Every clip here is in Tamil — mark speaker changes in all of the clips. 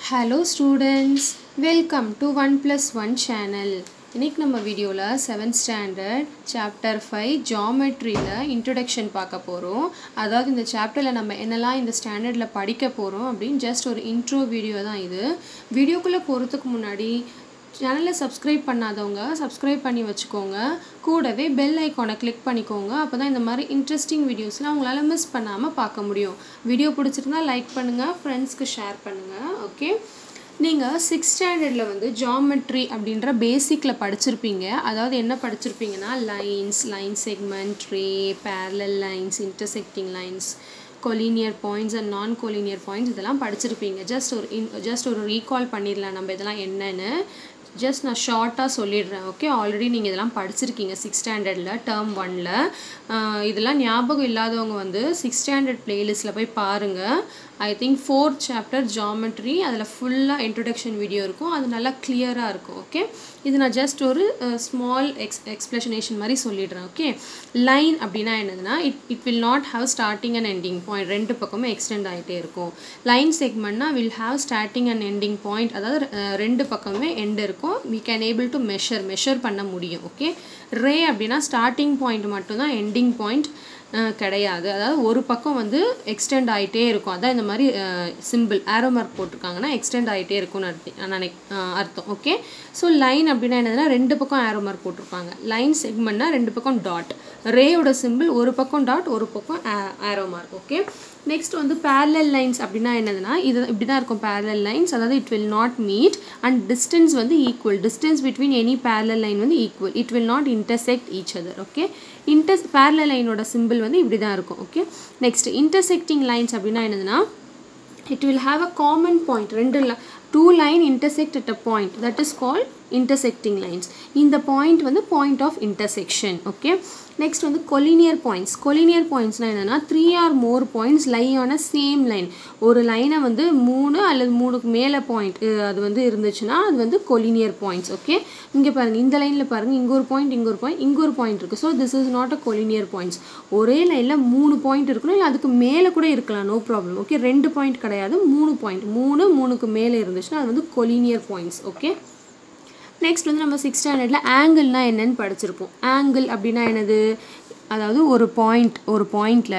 Speaker 1: Hello students welcome to one plus one channel இன்றைக்கி நம்ம வீடியோவில் செவன்த் ஸ்டாண்டர்ட் சாப்டர் ஃபைவ் ஜாமெட்ரியில் இன்ட்ரடக்ஷன் பார்க்க போகிறோம் அதாவது இந்த சாப்டரில் நம்ம என்னெல்லாம் இந்த ஸ்டாண்டர்டில் படிக்க போகிறோம் அப்படின்னு ஜஸ்ட் ஒரு இன்ட்ரோ வீடியோ தான் இது வீடியோக்குள்ளே போகிறதுக்கு முன்னாடி சேனலை சப்ஸ்கிரைப் பண்ணாதவங்க சப்ஸ்கிரைப் பண்ணி வச்சுக்கோங்க கூடவே பெல் ஐக்கானை கிளிக் பண்ணிக்கோங்க அப்போ தான் இந்த மாதிரி இன்ட்ரெஸ்டிங் வீடியோஸ்லாம் உங்களால் மிஸ் பண்ணாமல் பார்க்க முடியும் வீடியோ பிடிச்சிருந்தா லைக் பண்ணுங்கள் ஃப்ரெண்ட்ஸ்க்கு ஷேர் பண்ணுங்கள் ஓகே நீங்கள் சிக்ஸ் ஸ்டாண்டர்டில் வந்து ஜாமெட்ரி அப்படின்ற பேசிக்கில் படிச்சிருப்பீங்க அதாவது என்ன படிச்சிருப்பீங்கன்னா lines line segment ray parallel lines intersecting lines collinear points and non collinear points இதெல்லாம் படிச்சிருப்பீங்க ஜஸ்ட் ஒரு இன் ஜஸ்ட் ஒரு ரீகால் பண்ணிடலாம் நம்ம இதெல்லாம் என்னென்னு ஜஸ்ட் நான் ஷார்ட்டாக சொல்லிடுறேன் ஓகே ஆல்ரெடி நீங்கள் இதெல்லாம் படிச்சிருக்கீங்க சிக்ஸ் ஸ்டாண்டர்டில் டேர்ம் ஒனில் இதெல்லாம் ஞாபகம் இல்லாதவங்க வந்து சிக்ஸ் ஸ்டாண்டர்ட் பிளேலிஸ்ட்டில் போய் பாருங்கள் I think fourth chapter geometry அதில் ஃபுல்லாக இன்ட்ரடக்ஷன் வீடியோ இருக்கும் அது நல்லா கிளியராக இருக்கும் ஓகே இது நான் ஜஸ்ட் ஒரு ஸ்மால் எக்ஸ் எக்ஸ்பிளஷனேஷன் மாதிரி சொல்லிடுறேன் ஓகே லைன் அப்படின்னா என்னதுன்னா it it will not have starting and ending point ரெண்டு பக்கமும் எக்ஸ்டெண்ட் ஆகிட்டே இருக்கும் லைன் செக்மெண்ட்னா will have starting and ending point அதாவது ரெண்டு பக்கமுமே எண்ட் இருக்கும் we can able to measure measure பண்ண முடியும் ஓகே ரே அப்படின்னா ஸ்டார்டிங் பாயிண்ட் மட்டும்தான் எண்டிங் பாயிண்ட் கிடையாது அதாவது ஒரு பக்கம் வந்து எக்ஸ்டெண்ட் ஆகிட்டே இருக்கும் அதான் இந்த மாதிரி சிம்பிள் ஆரோ மார்க் போட்டிருக்காங்கன்னா எக்ஸ்டெண்ட் ஆகிட்டே இருக்கும்னு அர்த்தம் நினை அர்த்தம் ஓகே ஸோ லைன் அப்படின்னா என்னதுன்னா ரெண்டு பக்கம் ஆரோ மார்க் போட்டிருப்பாங்க லைன் செக்மெண்ட்னா ரெண்டு பக்கம் டாட் ரேயோட சிம்பிள் ஒரு பக்கம் டாட் ஒரு பக்கம் ஆரோ மார்க் ஓகே நெக்ஸ்ட் வந்து பேரலல் லைன்ஸ் அப்படின்னா என்னதுன்னா இது இப்படி தான் இருக்கும் பேரலல் லைன்ஸ் அதாவது it will not meet and distance வந்து equal distance between any parallel line வந்து equal it will not intersect each other okay inter parallel லைனோட சிம்பிள் வந்து இப்படி தான் இருக்கும் ஓகே நெக்ஸ்ட் இன்டர்செக்டிங் லைன்ஸ் அப்படின்னா என்னதுன்னா it will have a common point ரெண்டு two line intersect at a point that is called intersecting lines இந்த பாயிண்ட் வந்து point of intersection okay next வந்து கொலினியர் பாயிண்ட்ஸ் கொலினியர் பாயிண்ட்ஸ்னால் என்னென்னா three or more points lie on same line ஒரு லைனை வந்து மூணு அல்லது மூணுக்கு மேலே பாயிண்ட் அது வந்து இருந்துச்சுன்னா அது வந்து கொலினியர் பாயிண்ட்ஸ் ஓகே இங்கே பாருங்கள் இந்த லைனில் பாருங்கள் இங்கே ஒரு பாயிண்ட் இங்கே ஒரு பாயிண்ட் இங்கே ஒரு பாயிண்ட் இருக்குது so this is not a collinear points ஒரே லைனில் மூணு பாயிண்ட் இருக்கணும் இல்லை அதுக்கு மேலே கூட இருக்கலாம் நோ ப்ராப்ளம் ஓகே ரெண்டு பாயிண்ட் கிடையாது மூணு பாயிண்ட் மூணு மூணுக்கு மேலே இருந்துச்சுன்னா அது வந்து கொலினியர் பாயிண்ட்ஸ் ஓகே நெக்ஸ்ட் வந்து நம்ம சிக்ஸ் ஸ்டாண்டர்டில் ஆங்கிள்னால் என்னென்னு படிச்சிருப்போம் ஆங்கிள் அப்படின்னா என்னது அதாவது ஒரு பாயிண்ட் ஒரு பாயிண்டில்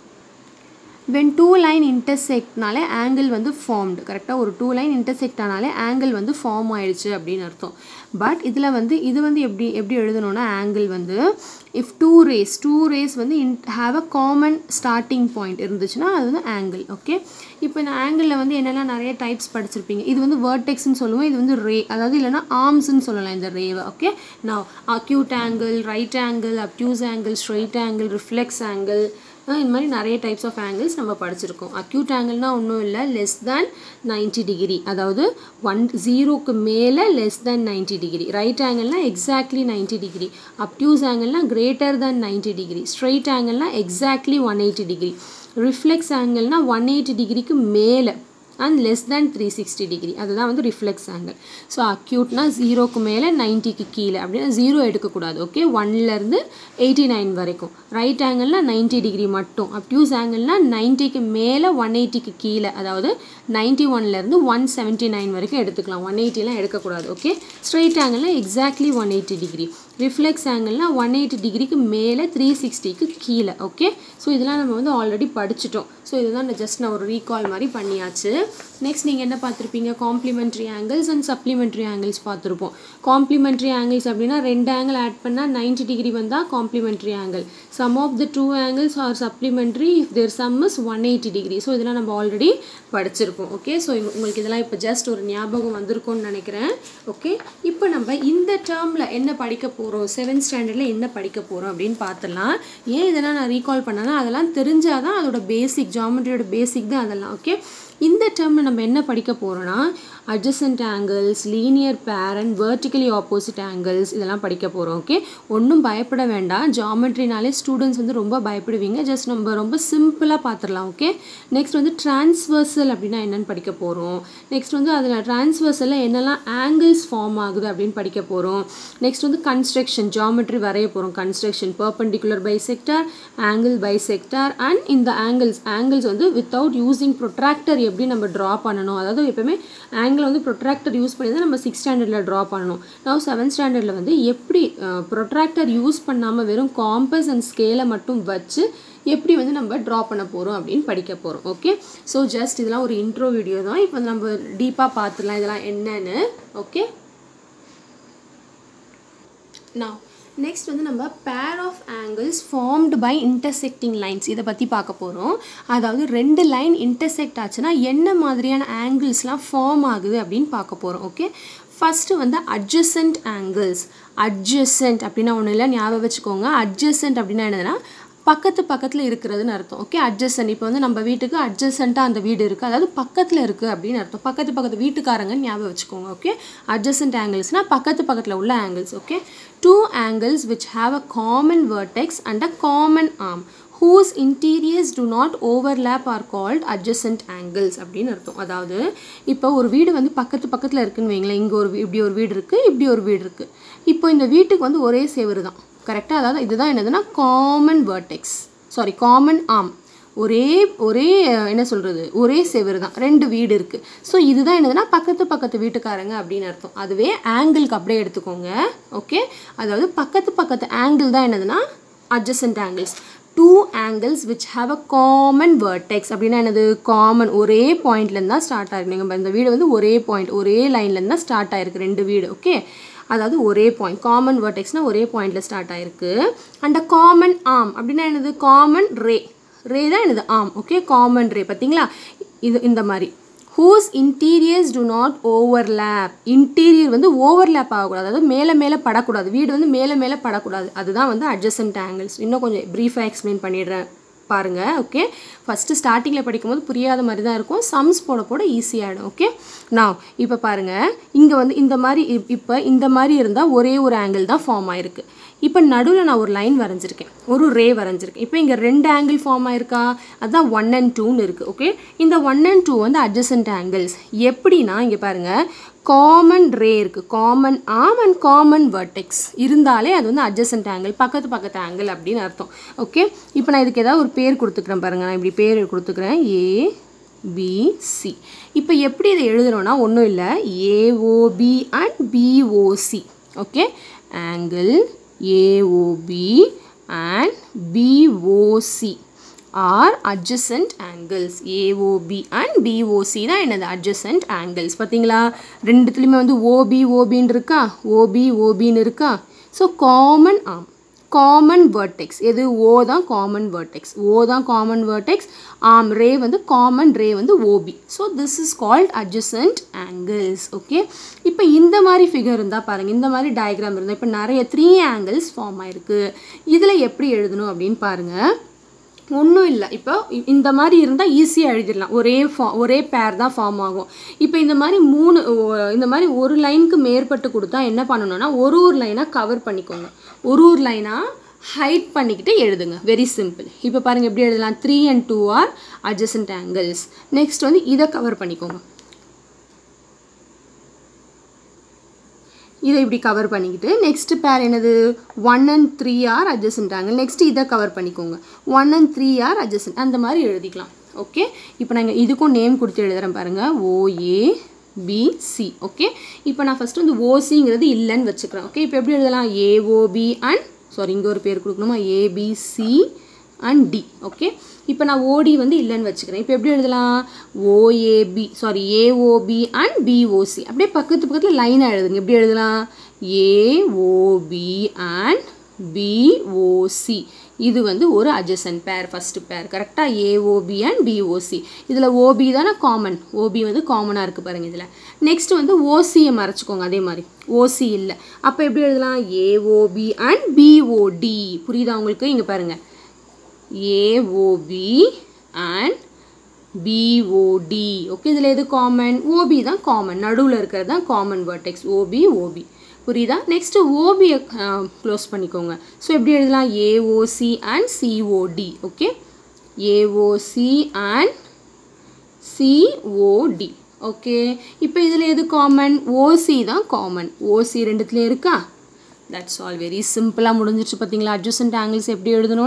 Speaker 1: வென் டூ லைன் இன்டர்செக்ட்னாலே ஆங்கிள் வந்து ஃபார்ம்டு கரெக்டாக ஒரு டூ லைன் இன்டர்செக்ட் ஆனாலே ஆங்கிள் வந்து ஃபார்ம் ஆயிடுச்சு அப்படின்னு அர்த்தம் பட் இதில் வந்து இது வந்து எப்படி எப்படி எழுதணும்னா ஆங்கிள் வந்து if two rays two rays வந்து in have a common starting point இருந்துச்சுன்னா அது வந்து ஆங்கிள் ஓகே இப்போ இந்த ஆங்கிளில் வந்து என்னெல்லாம் நிறைய டைப்ஸ் படிச்சிருப்பீங்க இது வந்து வேர்டெக்ஸ்னு சொல்லுவோம் இது வந்து ரே அதாவது இல்லைனா ஆர்ம்ஸ்ன்னு சொல்லலாம் இந்த ரேவை ஓகே நான் acute angle right angle obtuse angle straight angle reflex angle இந்த மாதிரி நிறைய டைப்ஸ் ஆஃப் ஆங்கிள்ஸ் நம்ம படிச்சிருக்கோம் அக்யூட் ஆங்கிள்னால் ஒன்றும் இல்லை லெஸ் தேன் நைன்டி டிகிரி அதாவது ஒன் ஜீரோக்கு மேலே less than ninety degree right ஆங்கிள்னால் எக்ஸாக்ட்லி நைன்டி டிகிரி அப்டியூஸ் ஆங்கிள்னால் greater than ninety degree straight ஆங்கிள்னால் exactly one eighty degree reflex ஆங்கிள்னால் ஒன் எயிட்டி டிகிரிக்கு மேலே and less than three sixty degree அதுதான் வந்து ரிஃப்ளெக்ஸ் ஆங்கிள் ஸோ அக்யூட்னா ஜீரோக்கு மேலே நைன்ட்டிக்கு கீழே அப்படின்னா ஜீரோ எடுக்கக்கூடாது ஓகே ஒன்லேருந்து எயிட்டி நைன் வரைக்கும் ரைட் ஆங்கிள்னால் நைன்ட்டி டிகிரி மட்டும் அப்டியூஸ் ஆங்கிள்னால் நைன்ட்டிக்கு மேலே ஒன் எயிட்டிக்கு கீழே அதாவது நைன்ட்டி ஒன்லேருந்து ஒன் செவன்ட்டி நைன் வரைக்கும் எடுத்துக்கலாம் ஒன் எயிட்டிலாம் எடுக்கக்கூடாது ஓகே ஸ்ட்ரைட் ஆங்கிள்னால் exactly one eighty degree reflex ஆங்கிள்னால் ஒன் எயிட்டி டிகிரிக்கு மேலே த்ரீ சிக்ஸ்டிக்கு கீழே ஓகே ஸோ இதெல்லாம் நம்ம வந்து ஆல்ரெடி படிச்சிட்டோம் ஸோ இதுதான் நான் ஜஸ்ட் நான் ஒரு ரீகால் மாதிரி பண்ணியாச்சு நெக்ஸ்ட் நீங்கள் என்ன பார்த்துருப்பீங்க complementary angles and supplementary angles பார்த்துருப்போம் காம்ப்ளிமெண்ட்ரி ஆங்கிள்ஸ் அப்படின்னா ரெண்டு ஆங்கிள் ஆட் பண்ணால் நைன்டி டிகிரி வந்தால் complementary angle sum of the two angles are supplementary if their sum is one eighty degree so இதெல்லாம் நம்ம ஆல்ரெடி படிச்சிருப்போம் ஓகே ஸோ உங்களுக்கு இதெல்லாம் இப்போ ஜஸ்ட் ஒரு ஞாபகம் வந்திருக்கும்னு நினைக்கிறேன் ஓகே இப்போ நம்ம இந்த டேர்மில் என்ன படிக்க போகிறோம் செவன்த் ஸ்டாண்டர்டில் என்ன படிக்க போகிறோம் அப்படின்னு பார்த்துடலாம் ஏன் இதெல்லாம் நான் ரீகால் பண்ணேன்னா அதெல்லாம் தெரிஞ்சால் தான் அதோட பேசிக் ஜாமெட்ரியோட பேசிக் தான் அதெல்லாம் ஓகே இந்த டேர்மில் நம்ம என்ன படிக்க போகிறோன்னா adjacent angles linear pair and vertically opposite angles இதெல்லாம் படிக்க போகிறோம் ஓகே ஒன்றும் பயப்பட வேண்டாம் ஜாமெட்ரினாலே ஸ்டூடெண்ட்ஸ் வந்து ரொம்ப பயப்படுவீங்க ஜஸ்ட் நம்ம ரொம்ப சிம்பிளாக பார்த்துடலாம் ஓகே நெக்ஸ்ட் வந்து டிரான்ஸ்வர்சல் அப்படின்னா என்னென்னு படிக்க போகிறோம் நெக்ஸ்ட் வந்து அதில் டிரான்ஸ்வர்சலில் என்னெல்லாம் ஆங்கிள்ஸ் ஃபார்ம் ஆகுது அப்படின்னு படிக்க போகிறோம் நெக்ஸ்ட் வந்து கன்ஸ்ட்ரக்ஷன் ஜாமெட்ரி வரைய போகிறோம் construction perpendicular bisector angle bisector and இந்த ஆங்கிள்ஸ் ஆங்கிள்ஸ் வந்து வித்தவுட் யூஸிங் ப்ரொட்ராக்டர் எப்படி நம்ம ட்ரா பண்ணணும் அதாவது எப்பவுமே ஆங்கிள் வந்து ப்ரொட்ராக்டர் யூஸ் பண்ணி தான் நம்ம சிக்ஸ் ஸ்டாண்டர்டில் ட்ரா பண்ணணும் நான் செவன்த் ஸ்டாண்டர்டில் வந்து எப்படி ப்ரொட்ராக்டர் யூஸ் பண்ணாமல் வெறும் காம்பஸ் அண்ட் ஸ்கேலை மட்டும் வச்சு எப்படி வந்து நம்ம ட்ரா பண்ண போகிறோம் அப்படின்னு படிக்க போகிறோம் ஓகே ஸோ ஜஸ்ட் இதெல்லாம் ஒரு இன்ட்ரோ வீடியோ தான் இப்போ நம்ம டீப்பாக பார்த்துடலாம் இதெல்லாம் என்னன்னு ஓகே நான் நெக்ஸ்ட் வந்து நம்ம pair of angles formed by intersecting lines இதை பற்றி பார்க்க போகிறோம் அதாவது ரெண்டு லைன் இன்டர்செக்ட் ஆச்சுன்னா என்ன மாதிரியான ஆங்கிள்ஸ்லாம் ஃபார்ம் ஆகுது அப்படின்னு பார்க்க போகிறோம் ஓகே ஃபஸ்ட்டு வந்து அட்ஜசன்ட் ஆங்கிள்ஸ் அட்ஜசன்ட் அப்படின்னா ஒன்றும் இல்லை ஞாபகம் வச்சுக்கோங்க அட்ஜசன்ட் அப்படின்னா என்னதுன்னா பக்கத்து பக்கத்தில் இருக்கிறதுன்னு அர்த்தம் ஓகே அட்ஜசன்ட் இப்போ வந்து நம்ம வீட்டுக்கு அட்ஜசண்ட்டாக அந்த வீடு இருக்குது அதாவது பக்கத்தில் இருக்குது அப்படின்னு அர்த்தம் பக்கத்து பக்கத்து வீட்டுக்காரங்கன்னு ஞாபகம் வச்சுக்கோங்க ஓகே அட்ஜசன்ட் ஆங்கிள்ஸ்னால் பக்கத்து பக்கத்தில் உள்ள angles okay two angles which have a common vertex and a common arm whose interiors do not overlap are called adjacent angles அப்படின்னு அர்த்தம் அதாவது இப்போ ஒரு வீடு வந்து பக்கத்து பக்கத்தில் இருக்குன்னு வைங்களேன் இங்கே ஒரு இப்படி ஒரு வீடு இருக்குது இப்படி ஒரு வீடு இருக்குது இப்போ இந்த வீட்டுக்கு வந்து ஒரே சேவரு தான் கரெக்டாக அதாவது இதுதான் என்னதுன்னா காமன் வேர்டெக்ஸ் சாரி காமன் ஆம் ஒரே ஒரே என்ன சொல்கிறது ஒரே செவரு தான் ரெண்டு வீடு இருக்குது ஸோ இதுதான் என்னதுன்னா பக்கத்து பக்கத்து வீட்டுக்காரங்க அப்படின்னு அர்த்தம் அதுவே ஆங்கிளுக்கு அப்படியே எடுத்துக்கோங்க ஓகே அதாவது பக்கத்து பக்கத்து ஆங்கிள் தான் என்னதுன்னா adjacent angles two angles which have a common vertex அப்படின்னா என்னது காமன் ஒரே பாயிண்ட்லேருந்து தான் ஸ்டார்ட் ஆயிருக்கு நீங்கள் இந்த வீடு வந்து ஒரே பாயிண்ட் ஒரே லைன்லேருந்து தான் ஸ்டார்ட் ஆயிருக்கு ரெண்டு வீடு ஓகே அதாவது ஒரே பாயிண்ட் காமன் வேர்டெக்ஸ்னால் ஒரே பாயிண்டில் ஸ்டார்ட் ஆயிருக்கு அண்ட் அ காமன் ஆம் அப்படின்னா என்னது காமன் ரே ரே தான் என்னது ஆம் ஓகே காமன் ரே பார்த்தீங்களா இது இந்த மாதிரி whose interiors do not overlap interior வந்து ஓவர்லேப் ஆகக்கூடாது அதாவது மேலே மேலே படக்கூடாது வீடு வந்து மேலே மேலே படக்கூடாது அதுதான் வந்து அட்ஜசன்ட் ஆங்கிள்ஸ் இன்னும் கொஞ்சம் ப்ரீஃபாக எக்ஸ்பிளைன் பண்ணிடுறேன் பாருங்கள் ஓகே ஃபஸ்ட்டு ஸ்டார்டிங்கில் படிக்கும்போது புரியாத மாதிரி தான் இருக்கும் சம்ஸ் போட போட ஈஸியாகிடும் ஓகே நான் இப்போ பாருங்கள் இங்கே வந்து இந்த மாதிரி இப்போ இந்த மாதிரி இருந்தால் ஒரே ஒரு ஆங்கிள் தான் ஃபார்ம் ஆயிருக்கு இப்போ நடுவில் நான் ஒரு லைன் வரைஞ்சிருக்கேன் ஒரு ரே வரைஞ்சிருக்கேன் இப்போ இங்கே ரெண்டு ஆங்கிள் ஃபார்ம் ஆயிருக்கா அதுதான் ஒன் அண்ட் டூன்னு இருக்குது ஓகே இந்த ஒன் அண்ட் டூ வந்து அட்ஜசன்ட் ஆங்கிள்ஸ் எப்படின்னா இங்கே பாருங்கள் காமன் ரே இருக்குது காமன் ஆம் அண்ட் காமன் வர்டெக்ஸ் இருந்தாலே அது வந்து அட்ஜசன்ட் ஆங்கிள் பக்கத்து பக்கத்து ஆங்கிள் அப்படின்னு அர்த்தம் ஓகே இப்போ நான் இதுக்கு ஏதாவது ஒரு பேர் கொடுத்துக்கிறேன் பாருங்கள் நான் இப்படி பேர் கொடுத்துக்கிறேன் ஏ பிசி இப்போ எப்படி இதை எழுதுறோன்னா ஒன்றும் இல்லை AOB and BOC okay angle AOB and BOC are adjacent angles AOB and BOC தான் என்னது அட்ஜசன்ட் ஆங்கிள்ஸ் பார்த்தீங்களா ரெண்டுத்துலேயுமே வந்து ஓபி ஓபின்னு இருக்கா ஓபி ஓபின்னு இருக்கா so common arm common vertex எது ஓ தான் காமன் வேர்டெக்ஸ் ஓ தான் காமன் வேர்டெக்ஸ் ஆம் ரே வந்து காமன் ரே வந்து OB so this is called adjacent angles okay இப்போ இந்த மாதிரி ஃபிகர் இருந்தால் பாருங்கள் இந்த மாதிரி டயக்ராம் இருந்தால் இப்போ நிறைய த்ரீ ஆங்கிள்ஸ் ஃபார்ம் ஆயிருக்கு இதில் எப்படி எழுதணும் அப்படின்னு பாருங்கள் ஒன்றும் இல்லை இப்போ இந்த மாதிரி இருந்தால் ஈஸியாக எழுதிடலாம் ஒரே ஃபா ஒரே பேர் தான் ஃபார்ம் ஆகும் இப்போ இந்த மாதிரி மூணு இந்த மாதிரி ஒரு லைனுக்கு மேற்பட்டு கொடுத்தா என்ன பண்ணணும்னா ஒரு ஒரு லைனாக கவர் பண்ணிக்கோங்க ஒரு ஒரு லைனாக ஹைட் பண்ணிக்கிட்டு எழுதுங்க வெரி சிம்பிள் இப்போ பாருங்கள் எப்படி எழுதலாம் three and two are adjacent angles next வந்து இதை கவர் பண்ணிக்கோங்க இதை இப்படி கவர் பண்ணிக்கிட்டு நெக்ஸ்ட் பேர் என்னது one and three are adjacent angle next இதை கவர் பண்ணிக்கோங்க one and three are adjacent அந்த மாதிரி எழுதிக்கலாம் ஓகே இப்போ நாங்கள் இதுக்கும் நேம் கொடுத்து எழுதுகிறேன் பாருங்கள் ஓஏ பிசி ஓகே இப்போ நான் ஃபஸ்ட்டு வந்து ஓசிங்கிறது இல்லைன்னு வச்சுக்கிறேன் ஓகே இப்போ எப்படி எழுதலாம் ஏஓபி அண்ட் சாரி இங்கே ஒரு பேர் கொடுக்கணுமா ஏபிசி அண்ட் டி ஓகே இப்போ நான் ஓடி வந்து இல்லைன்னு வச்சுக்கிறேன் இப்போ எப்படி எழுதலாம் OAB sorry AOB and BOC அப்படியே பக்கத்து பக்கத்தில் லைனாக எழுதுங்க எப்படி எழுதலாம் ஏஓபி அண்ட் பிஓசி இது வந்து ஒரு அட்ஜசன்ட் பேர் ஃபஸ்ட்டு பேர் கரெக்டாக ஏஓபி அண்ட் பிஓசி இதில் ஓபி தானே காமன் ஓபி வந்து காமனாக இருக்குது பாருங்கள் இதில் நெக்ஸ்ட் வந்து ஓசியை மறைச்சிக்கோங்க அதே மாதிரி ஓசி இல்லை அப்போ எப்படி எழுதலாம் ஏஓபி அண்ட் பிஓடி புரியுதா உங்களுக்கு இங்கே பாருங்கள் ஏஓபி அண்ட் பிஓடி ஓகே இதில் எது காமன் ஓபி தான் காமன் நடுவில் இருக்கிறது தான் காமன் வேர்டெக்ஸ் ஓபி ஓபி புரியுதா நெக்ஸ்ட்டு ஓபியை க்ளோஸ் பண்ணிக்கோங்க ஸோ எப்படி எழுதலாம் AOC and COD okay AOC and COD okay இப்போ இதில் எது காமன் ஓசி தான் காமன் ஓசி ரெண்டுத்துலேயும் இருக்கா தட்ஸ் ஆல் வெரி சிம்பிளாக முடிஞ்சிருச்சு பார்த்தீங்களா அட்ஜஸ்டன்ட் ஆங்கிள்ஸ் எப்படி எழுதணும்னு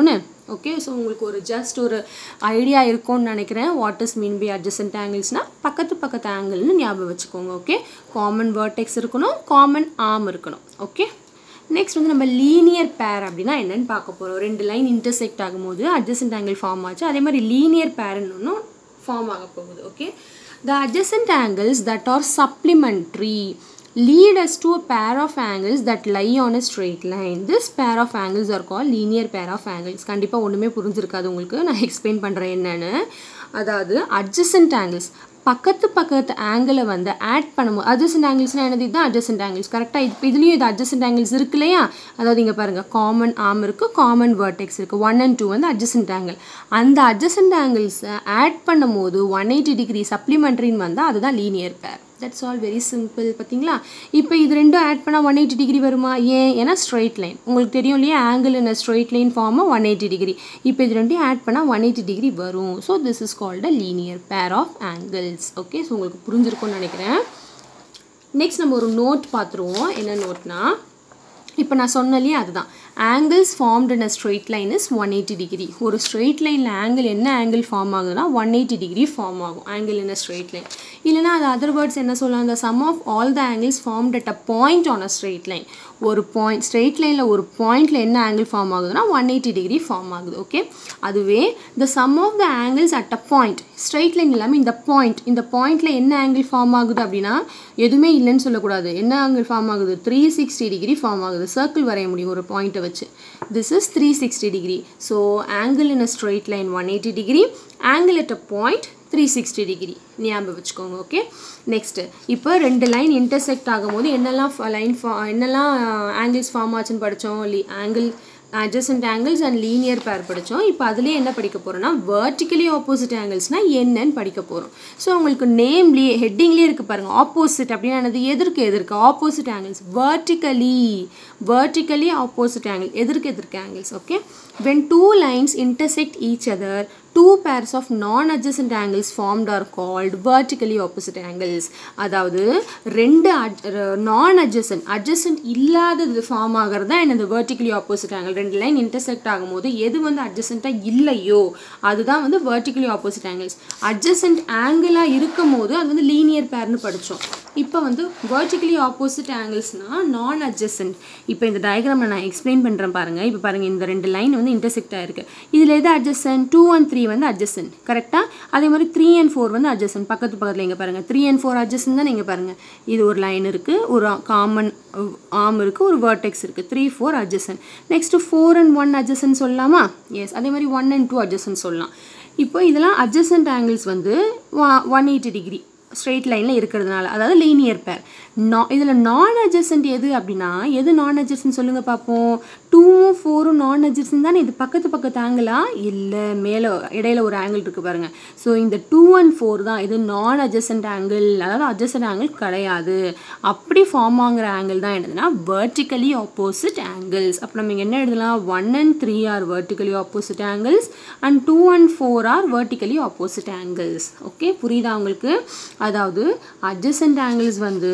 Speaker 1: ஓகே ஸோ உங்களுக்கு ஒரு ஜஸ்ட் ஒரு ஐடியா இருக்கும்னு நினைக்கிறேன் what is mean by adjacent ஆங்கிள்ஸ்னால் பக்கத்து பக்கத்து ஆங்கிள்னு ஞாபகம் வச்சுக்கோங்க ஓகே காமன் வேர்டெக்ஸ் இருக்கணும் காமன் ஆர்ம் இருக்கணும் ஓகே நெக்ஸ்ட் வந்து நம்ம லீனியர் பேர் அப்படின்னா என்னன்னு பார்க்க போகிறோம் ரெண்டு லைன் இன்டர்செக்ட் ஆகும்போது அட்ஜசன்ட் ஆங்கிள் ஃபார்ம் ஆச்சு அதே மாதிரி லீனியர் பேர்னு ஒன்றும் ஃபார்ம் ஆக போகுது okay the adjacent angles that are supplementary lead us to a pair of angles that lie on a straight line. This pair of angles are called linear pair of angles. கண்டிப்பாக ஒன்றுமே புரிஞ்சிருக்காது உங்களுக்கு நான் எக்ஸ்பிளைன் பண்ணுறேன் என்னன்னு அதாவது adjacent angles பக்கத்து பக்கத்து ஆங்கிளை வந்து ஆட் பண்ணும்போது அட்ஜசன்ட் ஆங்கிள்ஸ்னால் என்னது இதுதான் அட்ஜசன்ட் ஆங்கிள்ஸ் கரெக்டாக இப்போ இதுலேயும் இது அட்ஜசன்ட் ஆங்கிள்ஸ் இருக்கு இல்லையா அதாவது இங்கே பாருங்கள் காமன் ஆர்ம் இருக்குது காமன் வேர்டெக்ஸ் இருக்குது ஒன் அண்ட் டூ வந்து அட்ஜசன்ட் ஆங்கிள் அந்த அட்ஜசன்ட் ஆங்கிள்ஸை ஆட் பண்ணும்போது ஒன் எயிட்டி டிகிரி சப்ளிமெண்ட்ரின்னு வந்தால் அதுதான் லீனியர் பேர் தட்ஸ் ஆல் வெரி சிம்பிள் பார்த்தீங்களா இப்போ இது ரெண்டும் ஆட் பண்ணால் ஒன் எயிட்டி டிகிரி வருமா ஏன் ஏன்னா ஸ்ட்ரைட் லைன் உங்களுக்கு தெரியும் இல்லையா ஆங்கிள் என்ன ஸ்ட்ரைட் லைன் ஃபார்மாக ஒன் எயிட்டி டிகிரி இப்போ இது ரெண்டையும் ஆட் பண்ணால் ஒன் எயிட்டி டிகிரி வரும் so this is called a linear pair of angles okay so உங்களுக்கு புரிஞ்சிருக்கும்னு நினைக்கிறேன் நெக்ஸ்ட் நம்ம ஒரு நோட் பார்த்துருவோம் என்ன நோட்னா இப்போ நான் சொன்னலையே அதுதான் angles formed in a straight line is one eighty degree ஒரு ஸ்ட்ரெயிட் லைனில் ஆங்கிள் என்ன ஆங்கிள் ஃபார்ம் ஆகுதுன்னா ஒன் எயிட்டி டிகிரி ஃபார்ம் ஆகும் angle in a straight line இல்லைனா அது அதர் வேர்ட்ஸ் என்ன சொல்லலாம் அந்த sum of all the angles formed at a point on a straight line ஒரு பாயிண்ட் ஸ்ட்ரெயிட் லைனில் ஒரு பாயிண்டில் என்ன ஆங்கிள் ஃபார்ம் ஆகுதுன்னா ஒன் எயிட்டி டிகிரி ஃபார்ம் ஆகுது ஓகே அதுவே த some of the angles at a point straight line இல்லாமல் இந்த பாயிண்ட் இந்த பாயிண்டில் என்ன ஆங்கிள் ஃபார்ம் ஆகுது அப்படின்னா எதுவுமே இல்லைன்னு சொல்லக்கூடாது என்ன ஆங்கிள் ஃபார்ம் ஆகுது த்ரீ சிக்ஸ்டி டிகிரி ஃபார்ம் ஆகுது சர்க்கிள் வரைய முடியும் ஒரு பாயிண்ட்டை வச்சு this is three sixty degree so angle in a straight line one eighty degree angle at a point three sixty degree ஞாபகம் வச்சுக்கோங்க ஓகே நெக்ஸ்ட்டு இப்போ ரெண்டு லைன் இன்டர்செக்ட் ஆகும்போது என்னெல்லாம் லைன் ஃபா என்னெல்லாம் ஆங்கிள்ஸ் ஃபார்ம் ஆச்சுன்னு படித்தோம் லி angle adjacent angles and linear pair படித்தோம் இப்போ அதுலேயே என்ன படிக்க போகிறோம்னா வேர்ட்டிக்கலி ஆப்போசிட் ஆங்கிள்ஸ்னால் என்னன்னு படிக்க போகிறோம் ஸோ உங்களுக்கு நேம்லேயே ஹெட்டிங்லேயே இருக்குது பாருங்கள் ஆப்போசிட் அப்படின்னா என்னது எதிர்க்கு எதிர்க்கு opposite angles vertically vertically opposite angle எதிர்க்கு எதிர்க்கு angles okay when two lines intersect each other two pairs of non-adjacent angles formed are called vertically opposite angles அதாவது ரெண்டு நான் அட்ஜசன்ட் அட்ஜசன்ட் இல்லாதது ஃபார்ம் ஆகிறது தான் என்னது vertically opposite angle ரெண்டு லைன் இன்டர்செக்ட் ஆகும்போது எது வந்து அட்ஜசண்ட்டாக இல்லையோ அதுதான் வந்து vertically opposite angles adjacent ஆங்கிளாக இருக்கும் போது அது வந்து லீனியர் பேர்னு படித்தோம் இப்போ வந்து vertically opposite anglesனால் நான் adjacent இப்போ இந்த டயக்ராமில் நான் எக்ஸ்பிளைன் பண்ணுறேன் பாருங்கள் இப்போ பாருங்கள் இந்த ரெண்டு லைன் வந்து இன்டர்செக்ட் ஆயிருக்கு இதில் எது அட்ஜசன்ட் டூ அண்ட் த்ரீ வந்து அட்ஜசன்ட் கரெக்டாக அதே மாதிரி த்ரீ அண்ட் ஃபோர் வந்து அட்ஜசன்ட் பக்கத்து பக்கத்தில் இங்கே பாருங்கள் த்ரீ அண்ட் ஃபோர் அட்ஜசன்ட் தான் நீங்கள் பாருங்கள் இது ஒரு லைன் இருக்குது ஒரு காமன் ஆம் இருக்குது ஒரு வேர்டெக்ஸ் இருக்குது three four adjacent next four and one adjacent சொல்லலாமா எஸ் அதே மாதிரி ஒன் அண்ட் டூ அட்ஜசன்ட் சொல்லலாம் இப்போ இதெல்லாம் அட்ஜசன்ட் ஆங்கிள்ஸ் வந்து ஒன் எயிட்டி டிகிரி ஸ்ட்ரெயிட் லைனில் இருக்கிறதுனால அதாவது லீனியர் பேர் நா இதில் நான் அட்ஜசன்ட் எது அப்படின்னா எது நான் அட்ஜசன்ட் சொல்லுங்கள் பார்ப்போம் டூவும் ஃபோரும் நான் அட்ஜசன்ட் தானே இது பக்கத்து பக்கத்து ஆங்கிளா இல்லை மேலே இடையில ஒரு ஆங்கிள் இருக்குது பாருங்கள் ஸோ இந்த டூ அண்ட் ஃபோர் தான் இது நான் அட்ஜசன்ட் ஆங்கிள் அதாவது அட்ஜசன்ட் ஆங்கிள் கிடையாது அப்படி ஃபார்ம் ஆகிற ஆங்கிள் தான் என்னதுன்னா வெர்டிக்கலி ஆப்போசிட் ஆங்கிள்ஸ் அப்போ நம்ம இங்கே என்ன எழுதலாம் one and three are vertically opposite angles and two and four are vertically opposite angles okay புரியுதா உங்களுக்கு அதாவது அட்ஜசன்ட் ஆங்கிள்ஸ் வந்து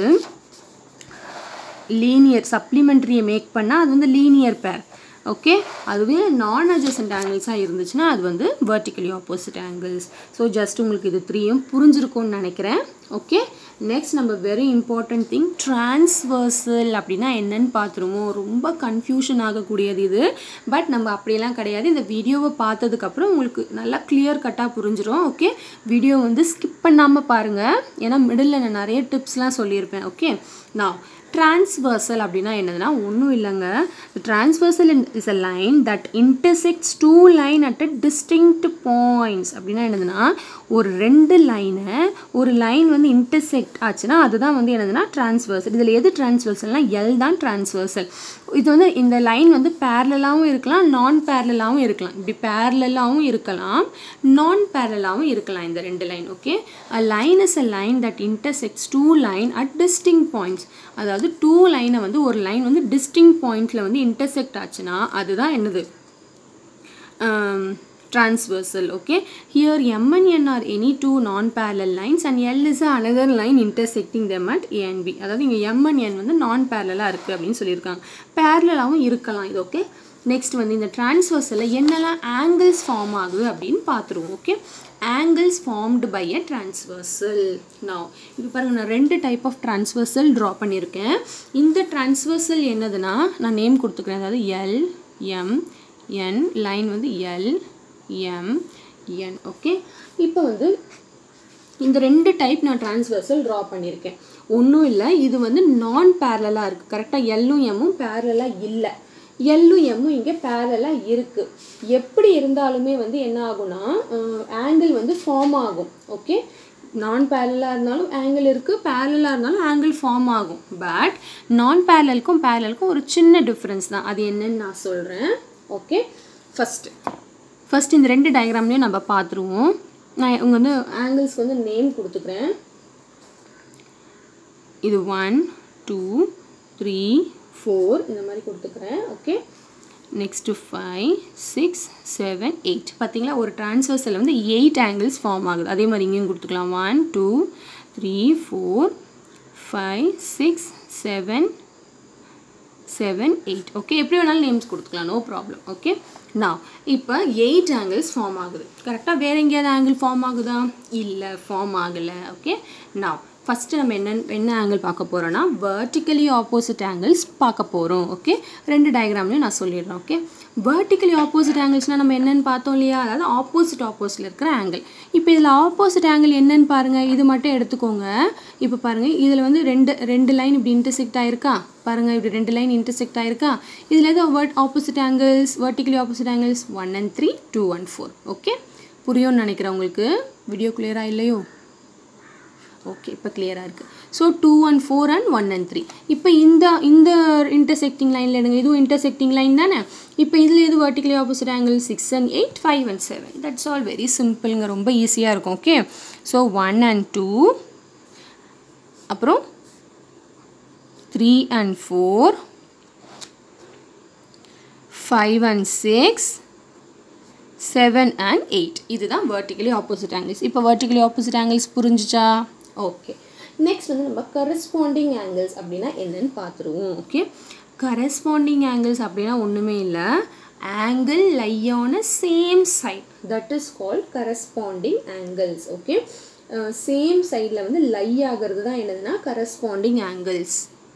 Speaker 1: லீனியர் சப்ளிமெண்ட்ரியை மேக் பண்ணால் அது வந்து லீனியர் பேர் ஓகே அதுவே நான் அட்ஜசன்ட் ஆங்கிள்ஸாக இருந்துச்சுன்னா அது வந்து vertically opposite angles so just உங்களுக்கு இது த்ரீயும் புரிஞ்சிருக்கும்னு நினைக்கிறேன் ஓகே நெக்ஸ்ட் நம்ம வெரி இம்பார்ட்டன்ட் திங் டிரான்ஸ்வர்சல் அப்படின்னா என்னன்னு பார்த்துருவோம் ரொம்ப கன்ஃபியூஷன் ஆகக்கூடியது இது பட் நம்ம அப்படியெல்லாம் கிடையாது இந்த வீடியோவை பார்த்ததுக்கப்புறம் உங்களுக்கு நல்லா கிளியர் கட்டாக புரிஞ்சிடும் ஓகே வீடியோ வந்து ஸ்கிப் பண்ணாமல் பாருங்கள் ஏன்னா மிடில் நான் நிறைய டிப்ஸ்லாம் சொல்லியிருப்பேன் ஓகே நான் டிரான்ஸ்வர்சல் அப்படின்னா என்னதுன்னா ஒன்றும் இல்லைங்க transversal is a line that intersects two line at a distinct points அப்படின்னா என்னதுன்னா ஒரு ரெண்டு லைனை ஒரு லைன் வந்து இன்டர்செக்ட் ஆச்சுன்னா அதுதான் வந்து என்னதுன்னா டிரான்ஸ்வர்சல் இதில் எது டிரான்ஸ்வர்சல்னால் எல் தான் டிரான்ஸ்வர்சல் இது வந்து இந்த லைன் வந்து பேரலாகவும் இருக்கலாம் நான் பேரலாகவும் இருக்கலாம் இப்படி பேரலாகவும் இருக்கலாம் நான் பேரலாகவும் இருக்கலாம் இந்த ரெண்டு லைன் okay a line is a line that intersects two line at distinct points அதாவது டூ லைனை வந்து ஒரு லைன் வந்து டிஸ்டிங் பாயிண்டில் வந்து இன்டர்செக்ட் ஆச்சுன்னா அதுதான் என்னது transversal okay here m and n are any two non-parallel lines and l is another line intersecting them at a and b அதாவது இங்கே m and n வந்து நான் பேரலாக இருக்குது அப்படின்னு சொல்லியிருக்காங்க பேரலாகவும் இருக்கலாம் இது ஓகே நெக்ஸ்ட் வந்து இந்த டிரான்ஸ்வர்ஸில் என்னெல்லாம் ஆங்கிள்ஸ் ஃபார்ம் ஆகுது அப்படின்னு பார்த்துருவோம் okay angles formed by a transversal நான் இப்போ பாருங்கள் நான் ரெண்டு டைப் ஆஃப் டிரான்ஸ்வர்சல் ட்ரா பண்ணியிருக்கேன் இந்த டிரான்ஸ்வர்சல் என்னதுன்னா நான் நேம் கொடுத்துக்கிறேன் அதாவது எல் எம் என் லைன் வந்து எல் எம் என் ஓகே இப்போ வந்து இந்த ரெண்டு டைப் நான் டிரான்ஸ்வர்சல் ட்ரா பண்ணியிருக்கேன் ஒன்றும் இல்லை இது வந்து நான் பேரலாக இருக்குது கரெக்டாக எல்லும் எம்மும் பேரலாக இல்லை எல்லும் எம்மும் இங்கே பேரலாக இருக்குது எப்படி இருந்தாலுமே வந்து என்ன ஆகும்னா ஆங்கிள் வந்து ஃபார்ம் ஆகும் ஓகே நான் பேரலாக இருந்தாலும் ஆங்கிள் இருக்குது பேரலாக இருந்தாலும் ஆங்கிள் ஃபார்ம் ஆகும் பட் நான் பேரலுக்கும் பேரலுக்கும் ஒரு சின்ன டிஃப்ரென்ஸ் தான் அது என்னன்னு நான் சொல்கிறேன் ஓகே ஃபஸ்ட்டு ஃபஸ்ட் இந்த ரெண்டு டயக்ராம்லேயும் நம்ம பார்த்துருவோம் நான் இவங்க வந்து ஆங்கிள்ஸ்க்கு வந்து நேம் கொடுத்துக்கிறேன் இது ஒன் டூ த்ரீ ஃபோர் இந்த மாதிரி கொடுத்துக்கிறேன் okay next five six seven eight பார்த்தீங்களா ஒரு டிரான்ஸ்வர்ஸில் வந்து எயிட் ஆங்கிள்ஸ் ஃபார்ம் ஆகுது அதே மாதிரி இங்கேயும் கொடுத்துக்கலாம் one two three four five six seven seven eight okay எப்படி வேணாலும் நேம்ஸ் கொடுத்துக்கலாம் நோ ப்ராப்ளம் ஓகே நான் இப்போ எயிட் ஆங்கிள்ஸ் ஃபார்ம் ஆகுது கரெக்டாக வேறு எங்கேயாவது ஆங்கிள் ஃபார்ம் ஆகுதா இல்லை ஃபார்ம் ஆகலை ஓகே நான் ஃபஸ்ட்டு நம்ம என்ன என்ன ஆங்கிள் பார்க்க போகிறோன்னா வேர்ட்டிக்கலி ஆப்போசிட் ஆங்கிள்ஸ் பார்க்க போகிறோம் ஓகே ரெண்டு டயக்ராம்லையும் நான் சொல்லிடுறேன் ஓகே வேர்ட்டிக்கலி ஆப்போசிட் ஆங்கிள்ஸ்னால் நம்ம என்னென்னு பார்த்தோம் இல்லையா அதாவது ஆப்போசிட் ஆப்போசிட்டில் இருக்கிற ஆங்கிள் இப்போ இதில் ஆப்போசிட் ஆங்கிள் என்னன்னு பாருங்கள் இது மட்டும் எடுத்துக்கோங்க இப்போ பாருங்கள் இதில் வந்து ரெண்டு ரெண்டு லைன் இப்படி இன்டர்செக்ட் ஆயிருக்கா பாருங்கள் இப்படி ரெண்டு லைன் இன்டர்செக்ட் ஆயிருக்கா இதில் எதோ வேர்ட் opposite angles vertically opposite angles one and three two and four okay புரியும்னு நினைக்கிறேன் உங்களுக்கு வீடியோ கிளியராக இல்லையோ ஓகே இப்போ கிளியராக இருக்குது so two and four and one and three இப்போ இந்த இந்த இன்டர்செக்டிங் லைனில் எடுங்க இதுவும் இன்டர்செக்டிங் லைன் தானே இப்போ இதில் எது vertically opposite angle six and eight five and seven that's all very சிம்பிளுங்க ரொம்ப ஈஸியாக இருக்கும் okay so one and two அப்புறம் three and four five and six seven and eight இதுதான் vertically ஆப்போசிட் ஆங்கிள்ஸ் இப்போ vertically ஆப்போசிட் ஆங்கிள்ஸ் புரிஞ்சுச்சா ஓகே நெக்ஸ்ட் வந்து நம்ம கரஸ்பாண்டிங் ஆங்கிள்ஸ் அப்படின்னா என்னன்னு பார்த்துருவோம் ஓகே கரஸ்பாண்டிங் ஆங்கிள்ஸ் அப்படின்னா ஒன்றுமே இல்லை ஆங்கிள் லையான same side that is called corresponding angles okay same சைடில் வந்து லை ஆகிறது தான் என்னதுன்னா கரஸ்பாண்டிங் ஆங்கிள்ஸ்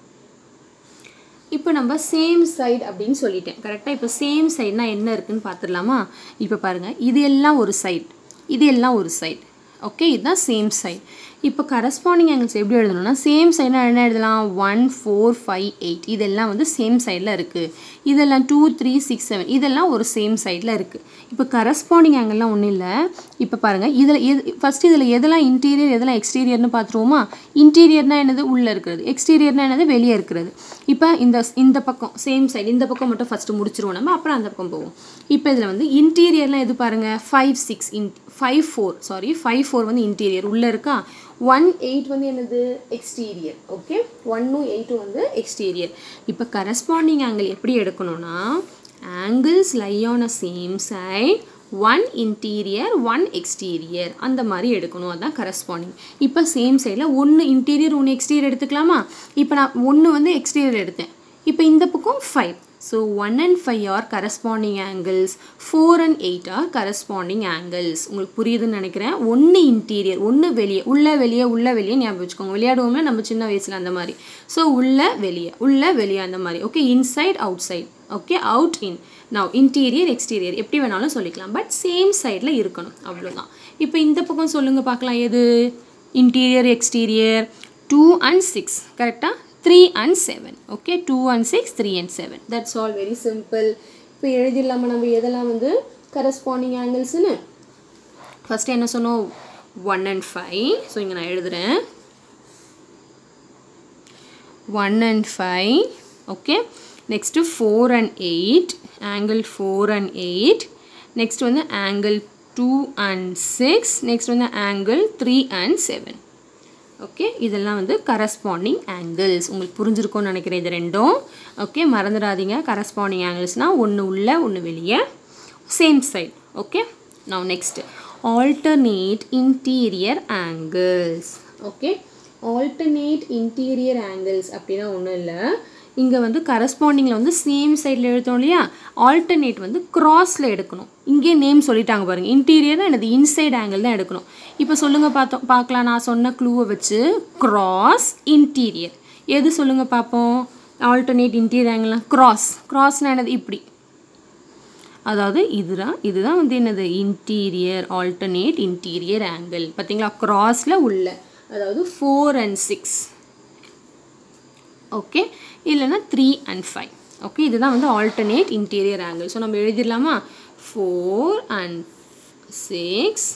Speaker 1: இப்போ நம்ம சேம் சைடு அப்படின்னு சொல்லிட்டேன் கரெக்டாக இப்போ சேம் சைடுனா என்ன இருக்குன்னு பார்த்துடலாமா இப்போ பாருங்கள் இது எல்லாம் ஒரு சைடு இது எல்லாம் ஒரு சைடு ஓகே இதுதான் சேம் சைடு இப்போ கரஸ்பாண்டிங் ஆங்கிள்ஸ் எப்படி எழுதணும்னா சேம் சைடுனா என்ன எழுதலாம் ஒன் ஃபோர் ஃபைவ் எயிட் இதெல்லாம் வந்து சேம் சைடில் இருக்குது இதெல்லாம் டூ த்ரீ சிக்ஸ் செவன் இதெல்லாம் ஒரு சேம் சைடில் இருக்குது இப்போ கரஸ்பாண்டிங் ஆங்கிள்லாம் ஒன்றும் இல்லை இப்போ பாருங்கள் இதில் எது ஃபஸ்ட்டு இதில் எதெல்லாம் இன்டீரியர் எதெல்லாம் எக்ஸ்டீரியர்னு பார்த்துருவோமா இன்டீரியர்னா என்னது உள்ளே இருக்கிறது எக்ஸ்டீரியர்னா என்னது வெளியே இருக்கிறது இப்போ இந்த இந்த பக்கம் சேம் சைடு இந்த பக்கம் மட்டும் ஃபஸ்ட்டு முடிச்சிருவோம் நம்ம அப்புறம் அந்த பக்கம் போவோம் இப்போ இதில் வந்து இன்டீரியர்லாம் எது பாருங்கள் five six in five four sorry five four வந்து இன்டீரியர் உள்ளே இருக்கா ஒன் எயிட் வந்து என்னது எக்ஸ்டீரியர் ஓகே ஒன்னும் எயிட்டும் வந்து எக்ஸ்டீரியர் இப்போ கரஸ்பாண்டிங் ஆங்கிள் எப்படி எடுக்கணும்னா angles lie on a same side one interior one exterior அந்த மாதிரி எடுக்கணும் அதுதான் கரஸ்பாண்டிங் இப்போ சேம் சைடில் ஒன்று இன்டீரியர் ஒன்று எக்ஸ்டீரியர் எடுத்துக்கலாமா இப்போ நான் ஒன்று வந்து எக்ஸ்டீரியர் எடுத்தேன் இப்போ இந்த பக்கம் five so one and five are corresponding angles four and eight are corresponding angles உங்களுக்கு புரியுதுன்னு நினைக்கிறேன் ஒன்று இன்டீரியர் ஒன்று வெளியே உள்ள வெளியே உள்ள வெளியே ஞாபகம் வச்சுக்கோங்க விளையாடுவோம்ல நம்ம சின்ன வயசில் அந்த மாதிரி ஸோ உள்ள வெளியே உள்ள வெளியே அந்த மாதிரி okay inside outside okay out in now interior exterior எப்படி வேணாலும் சொல்லிக்கலாம் பட் சேம் சைடில் இருக்கணும் அவ்வளோதான் இப்போ இந்த பக்கம் சொல்லுங்கள் பார்க்கலாம் எது interior exterior two and six கரெக்டாக three and seven okay two and six three and seven that's all very simple இப்போ எழுதிடலாமா நம்ம எதெல்லாம் வந்து கரஸ்பாண்டிங் ஆங்கிள்ஸ்னு ஃபஸ்ட்டு என்ன சொன்னோம் ஒன் அண்ட் ஃபைவ் ஸோ இங்கே நான் எழுதுகிறேன் one and five okay next four and eight angle four and eight next வந்து angle two and six next வந்து angle three and seven okay இதெல்லாம் வந்து கரஸ்பாண்டிங் ஆங்கிள்ஸ் உங்களுக்கு புரிஞ்சிருக்கும்னு நினைக்கிறேன் இது ரெண்டும் ஓகே மறந்துடாதீங்க கரஸ்பாண்டிங் ஆங்கிள்ஸ்னால் ஒன்று உள்ள ஒன்று வெளியே சேம் சைட் ஓகே நான் next alternate interior angles okay alternate interior angles அப்படின்னா ஒன்றும் இல்லை இங்கே வந்து கரஸ்பாண்டிங்கில் வந்து சேம் சைடில் எழுத்தோம் இல்லையா ஆல்டர்னேட் வந்து க்ராஸில் எடுக்கணும் இங்கே நேம் சொல்லிட்டாங்க பாருங்கள் இன்டீரியர் எனது இன்சைட் ஆங்கிள் தான் எடுக்கணும் இப்போ சொல்லுங்கள் பார்த்தோம் பார்க்கலாம் நான் சொன்ன க்ளூவை வச்சு க்ராஸ் இன்டீரியர் எது சொல்லுங்கள் பார்ப்போம் ஆல்டர்னேட் இன்டீரியர் ஆங்கிள்லாம் க்ராஸ் க்ராஸ்னால் என்னது இப்படி அதாவது இதுதான் இதுதான் வந்து என்னது இன்டீரியர் ஆல்டர்னேட் இன்டீரியர் ஆங்கிள் பார்த்தீங்களா க்ராஸில் உள்ள அதாவது ஃபோர் அண்ட் சிக்ஸ் ஓகே இல்லைன்னா த்ரீ அண்ட் ஃபைவ் ஓகே இதுதான் வந்து ஆல்டர்னேட் இன்டீரியர் ஆங்கிள் ஸோ நம்ம எழுதிடலாமா four and six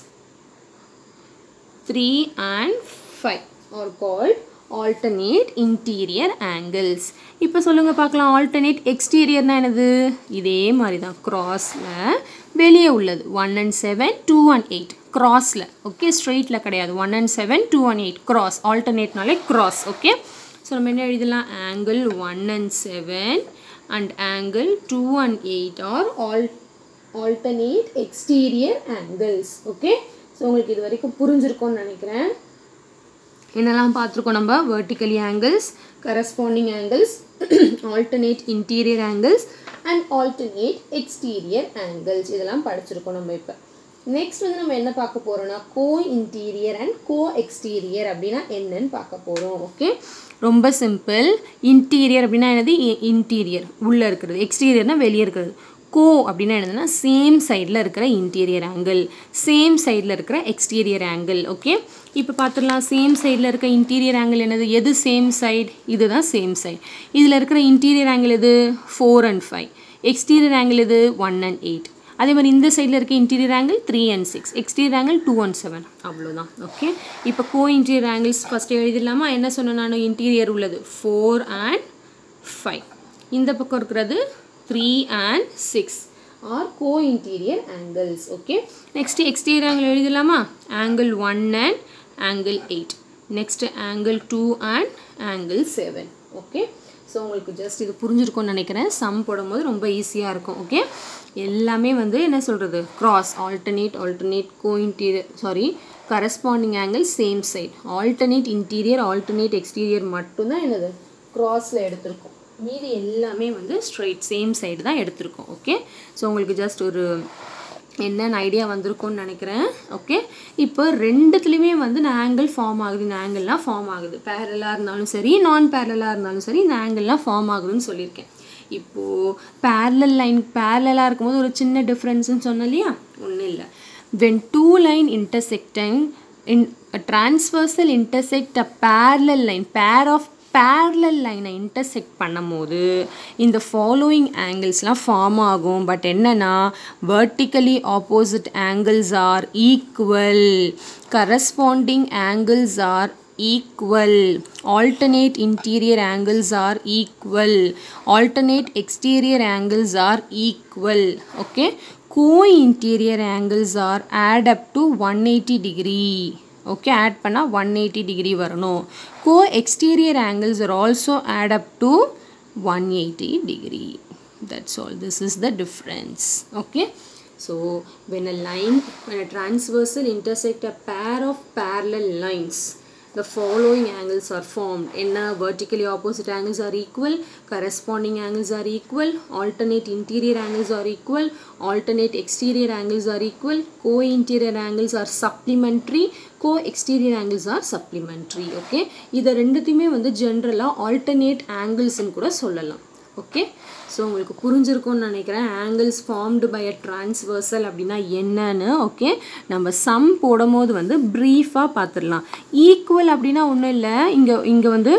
Speaker 1: three and five are called alternate interior angles இப்போ சொல்லுங்கள் பார்க்கலாம் ஆல்டர்னேட் எக்ஸ்டீரியர்னா என்னது இதே மாதிரி தான் க்ராஸில் வெளியே உள்ளது one and seven two and eight க்ராஸில் ஓகே ஸ்ட்ரெயிட்டில் கிடையாது one and seven two and eight cross ஆல்டர்னேட்னாலே க்ராஸ் ஓகே ஸோ நம்ம என்ன எழுதலாம் angle one and seven and angle two and eight are all alternate exterior angles okay so உங்களுக்கு இது வரைக்கும் புரிஞ்சிருக்கும்னு நினைக்கிறேன் என்னெல்லாம் பார்த்துருக்கோம் நம்ம vertically angles corresponding angles alternate interior angles and alternate exterior angles இதெல்லாம் படிச்சிருக்கோம் நம்ம இப்போ நெக்ஸ்ட் வந்து நம்ம என்ன பார்க்க போகிறோம்னா co interior and co exterior அப்படின்னா என்னன்னு பார்க்க போகிறோம் ஓகே ரொம்ப சிம்பிள் இன்டீரியர் அப்படின்னா என்னது இன்டீரியர் உள்ளே இருக்கிறது எக்ஸ்டீரியர்னால் வெளியே இருக்கிறது கோ அப்படின்னா என்னதுன்னா சேம் சைடில் இருக்கிற இன்டீரியர் ஆங்கிள் சேம் சைடில் இருக்கிற எக்ஸ்டீரியர் ஆங்கிள் ஓகே இப்போ பார்த்துடலாம் சேம் சைடில் இருக்க இன்டீரியர் ஆங்கிள் என்னது எது சேம் சைடு இதுதான் சேம் சைடு இதில் இருக்கிற இன்டீரியர் ஆங்கிள் எது four and five exterior angle எது ஒன் அண்ட் எயிட் அதே மாதிரி இந்த சைடில் இருக்க interior angle three and six exterior angle two and seven அவ்வளோதான் ஓகே இப்போ கோ இன்டீரியர் ஆங்கிள்ஸ் ஃபஸ்ட்டு எழுதிடலாமா என்ன சொன்னேன் நான் இன்டீரியர் உள்ளது ஃபோர் அண்ட் ஃபைவ் இந்த பக்கம் இருக்கிறது three and six are co interior angles okay next exterior angle எழுதிடலாமா angle one and angle eight next angle two and angle seven okay so உங்களுக்கு ஜஸ்ட் இது புரிஞ்சிருக்கும்னு நினைக்கிறேன் சம் போடும்போது ரொம்ப ஈஸியாக இருக்கும் ஓகே எல்லாமே வந்து என்ன சொல்கிறது cross alternate alternate co interior sorry corresponding angle same side alternate interior alternate exterior மட்டும்தான் என்னது க்ராஸில் எடுத்திருக்கோம் மீதி எல்லாமே வந்து ஸ்ட்ரைட் சேம் சைடு தான் எடுத்திருக்கோம் ஓகே ஸோ உங்களுக்கு ஜஸ்ட் ஒரு என்னென்ன ஐடியா வந்திருக்கும்னு நினைக்கிறேன் ஓகே இப்போ ரெண்டுத்துலேயுமே வந்து இந்த ஆங்கிள் ஃபார்ம் ஆகுது இந்த ஆங்கிள்லாம் ஃபார்ம் ஆகுது பேரலாக இருந்தாலும் சரி நான் பேரலாக இருந்தாலும் சரி இந்த ஆங்கிள்லாம் ஃபார்ம் ஆகுதுன்னு சொல்லியிருக்கேன் இப்போது பேரலல் லைன் பேரலாக இருக்கும்போது ஒரு சின்ன டிஃப்ரென்ஸ்னு சொன்னேன் இல்லையா ஒன்றும் இல்லை when two line intersecting in transversal intersect a parallel line pair of parallel லைனை இன்டர்செக்ட் பண்ணும்போது இந்த ஃபாலோயிங் ஆங்கிள்ஸ்லாம் ஃபார்ம் ஆகும் பட் என்னென்னா vertically opposite angles are equal corresponding angles are equal alternate interior angles are equal alternate exterior angles are equal okay co-interior angles are add up to 180 degree okay add பண்ணால் ஒன் எயிட்டி டிகிரி வரணும் co exterior angles are also add up to one eighty degree that's all this is the difference okay So when a line, when a transversal intersect a pair of parallel lines, the following angles are formed. In a vertically opposite angles are equal, corresponding angles are equal, alternate interior angles are equal, alternate exterior angles are equal, co-interior angles are supplementary, co-exterior angles are supplementary. Okay, இதை ரெண்டுத்தையுமே வந்து ஜென்ரலாக alternate angles-னு கூட சொல்லலாம் ஓகே ஸோ உங்களுக்கு புரிஞ்சிருக்கும்னு நினைக்கிறேன் angles formed by a transversal அப்படின்னா என்னன்னு ஓகே நம்ம சம் போடும்போது வந்து ப்ரீஃபாக பார்த்துடலாம் ஈக்குவல் அப்படின்னா ஒன்றும் இல்லை இங்கே இங்கே வந்து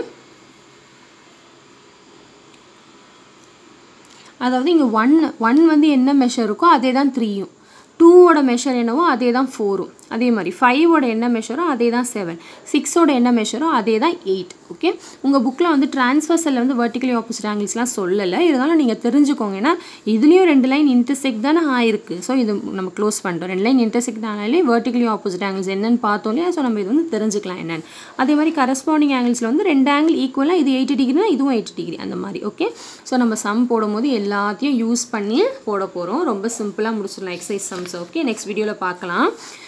Speaker 1: அதாவது இங்கே ஒன் ஒன் வந்து என்ன மெஷர் இருக்கோ அதே தான் த்ரீயும் டூவோட மெஷர் என்னவோ அதே தான் ஃபோரும் அதே மாதிரி ஃபைவோட என்ன மெஷரோ அதே தான் செவன் சிக்ஸோட என்ன மெஷரோ அதே தான் எயிட் ஓகே உங்கள் புக்கில் வந்து ட்ரான்ஸ்வர்சலில் வந்து வெர்டிகலி ஆப்போசிட் ஆங்கிள்ஸ்லாம் சொல்லலை இருந்தாலும் நீங்கள் தெரிஞ்சுக்கோங்க ஏன்னா இதுலேயும் ரெண்டு லைன் இன்டர்செக்ட் தானே ஆயிருக்கு ஸோ இது நம்ம க்ளோஸ் பண்ணிட்டோம் ரெண்டு லைன் இன்டர்செக்ட் ஆனாலே வெர்டிகலி ஆப்போசிட் ஆங்கிள்ஸ் என்னன்னு பார்த்தோம் இல்லையா ஸோ நம்ம இது வந்து தெரிஞ்சுக்கலாம் என்னென்னு அதே மாதிரி கரஸ்பாண்டிங் ஆங்கிள்ஸில் வந்து ரெண்டு ஆங்கிள் ஈக்குவலாக இது எயிட்டி டிகிரினா இதுவும் எயிட்டி டிகிரி அந்த மாதிரி ஓகே ஸோ நம்ம சம் போடும்போது எல்லாத்தையும் யூஸ் பண்ணி போட போகிறோம் ரொம்ப சிம்பிளாக முடிச்சிடலாம் எக்ஸசைஸ் சம்ஸ் ஓகே நெக்ஸ்ட் வீடியோவில் பார்க்கலாம்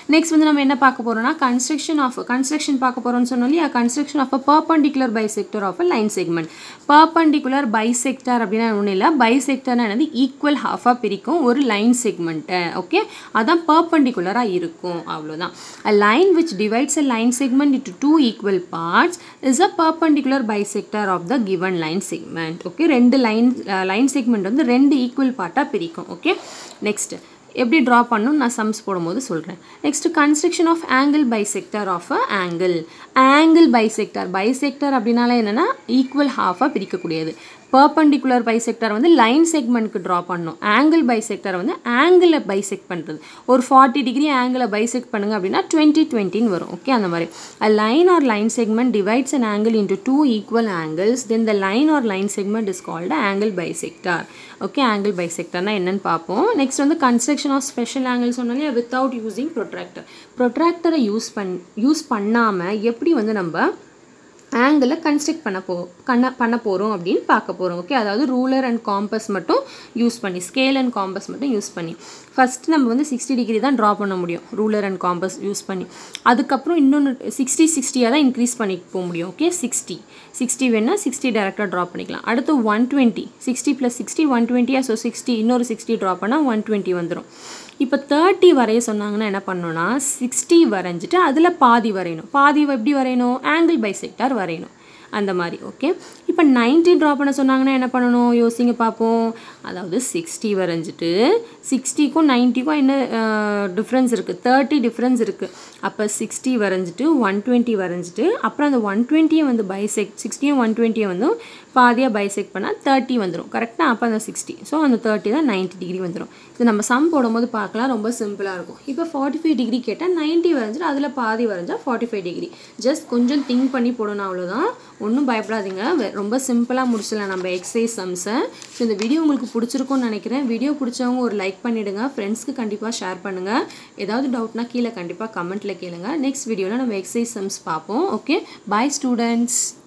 Speaker 1: நெக்ஸ்ட் வந்து நம்ம என்ன பார்க்க போகிறோம்னா கன்ஸ்ட்ரக்ஷன் ஆஃப் கன்ஸ்ட்ரக்ஷன் பார்க்க போகிறோம்னு சொன்னோம் இல்லையா construction of a perpendicular bisector of a line segment perpendicular bisector அப்படின்னா ஒன்றும் இல்லை பைசெக்டர்னா என்னது ஈக்குவல் ஹாஃபாக பிரிக்கும் ஒரு லைன் செக்மெண்ட்டை ஓகே அதான் பர்பண்டிகுலராக இருக்கும் அவ்வளோதான் a line which divides a line segment into two equal parts is a perpendicular bisector of the given line segment okay ரெண்டு லைன் லைன் செக்மெண்ட் வந்து ரெண்டு ஈக்குவல் பார்ட்டாக பிரிக்கும் ஓகே நெக்ஸ்ட் எப்படி ட்ரா பண்ணணும் நான் சம்ஸ் போடும்போது சொல்கிறேன் next construction of angle bisector of a angle angle bisector bisector அப்படின்னால என்னென்னா ஈக்குவல் ஹாஃபாக பிரிக்கக்கூடியது பர்பண்டிகுலர் பைசெக்டர் வந்து லைன் செக்மெண்ட்க்கு ட்ரா பண்ணணும் ஆங்கிள் பைசெக்டர் வந்து ஆங்கிளை பைசெக்ட் பண்ணுறது ஒரு ஃபார்ட்டி டிகிரி ஆங்கிளை பைசெக்ட் பண்ணுங்க அப்படின்னா டுவெண்ட்டி டுவெண்ட்டின்னு வரும் ஓகே அந்த மாதிரி a line or line segment divides an angle into two equal angles then the line or line segment is called angle bisector okay angle பைசெக்டர்னா என்னன்னு பார்ப்போம் நெக்ஸ்ட் வந்து கன்ஸ்ட்ரக்ஷன் ஆஃப் ஸ்பெஷல் ஆங்கிள் சொன்னாலே வித்தவுட் யூஸிங் ப்ரொட்ராக்டர் ப்ரொட்ராக்டரை யூஸ் பண் யூஸ் பண்ணாமல் எப்படி வந்து நம்ம ஆங்கிளை கன்ஸ்ட்ரக்ட் பண்ண போ கண்ண பண்ண போகிறோம் அப்படின்னு பார்க்க போகிறோம் ஓகே அதாவது ரூலர் அண்ட் காம்பஸ் மட்டும் யூஸ் பண்ணி ஸ்கேல் அண்ட் காம்பஸ் மட்டும் யூஸ் பண்ணி ஃபஸ்ட் நம்ம வந்து சிக்ஸ்டி டிகிரி தான் ட்ரா பண்ண முடியும் ரூலர் அண்ட் காம்பஸ் யூஸ் பண்ணி அதுக்கப்புறம் இன்னொன்று சிக்ஸ்டி சிக்ஸ்டியாக தான் இன்க்ரீஸ் பண்ணி போக முடியும் ஓகே சிக்ஸ்டி சிக்ஸ்டி வேணால் சிக்ஸ்டி டேரெக்டாக ட்ரா பண்ணிக்கலாம் அடுத்து one twenty sixty plus sixty one டுவெண்ட்டியாக ஸோ சிக்ஸ்டி இன்னொரு சிக்ஸ்டி ட்ரா பண்ணால் ஒன் டுவெண்ட்டி வந்துடும் இப்போ தேர்ட்டி வரைய சொன்னாங்கன்னா என்ன பண்ணணும்னா சிக்ஸ்டி வரைஞ்சிட்டு அதில் பாதி வரையணும் பாதி எப்படி வரையணும் ஆங்கிள் பைசெக்டார் வரையணும் அந்த மாதிரி ஓகே இப்போ நைன்ட்டி ட்ரா பண்ண சொன்னாங்கன்னா என்ன பண்ணணும் யோசிங்க பார்ப்போம் அதாவது சிக்ஸ்டி வரைஞ்சிட்டு சிக்ஸ்டிக்கும் நைன்ட்டிக்கும் என்ன டிஃப்ரென்ஸ் இருக்குது தேர்ட்டி டிஃப்ரென்ஸ் இருக்குது அப்போ சிக்ஸ்டி வரைஞ்சிட்டு ஒன் டுவெண்ட்டி வரைஞ்சிட்டு அப்புறம் அந்த ஒன் டுவெண்ட்டியை வந்து பைசெக் சிக்ஸ்டியும் ஒன் டுவெண்ட்டியை வந்து பாதியாக பைசெக் பண்ணால் தேர்ட்டி வந்துடும் கரெக்டாக அப்போ அந்த சிக்ஸ்டி ஸோ அந்த தேர்ட்டி தான் நைன்ட்டி டிகிரி வந்துடும் இது நம்ம சம் போடும்போது பார்க்கலாம் ரொம்ப சிம்பிளாக இருக்கும் இப்போ ஃபார்ட்டி ஃபைவ் டிகிரி கேட்டால் நைன்ட்டி வரைஞ்சிட்டு அதில் பாதி வரைஞ்சா ஃபார்ட்டி ஃபைவ் டிகிரி ஜஸ்ட் கொஞ்சம் திங்க் பண்ணி போடணும் அவ்வளோதான் ஒன்றும் பயப்படாதீங்க ரொம்ப சிம்பிளாக முடிச்சிடலாம் நம்ம எக்ஸசைஸ் சம்ஸை ஸோ இந்த வீடியோ உங்களுக்கு பிடிச்சிருக்கும்னு நினைக்கிறேன் வீடியோ பிடிச்சவங்க ஒரு லைக் பண்ணிவிடுங்க ஃப்ரெண்ட்ஸ்க்கு கண்டிப்பாக ஷேர் பண்ணுங்கள் ஏதாவது டவுட்னா கீழே கண்டிப்பாக கமெண்ட்டில் கேளுங்க நெக்ஸ்ட் வீடியோவில் நம்ம எக்ஸசைஸ் சம்ஸ் பார்ப்போம் ஓகே பாய் ஸ்டூடெண்ட்ஸ்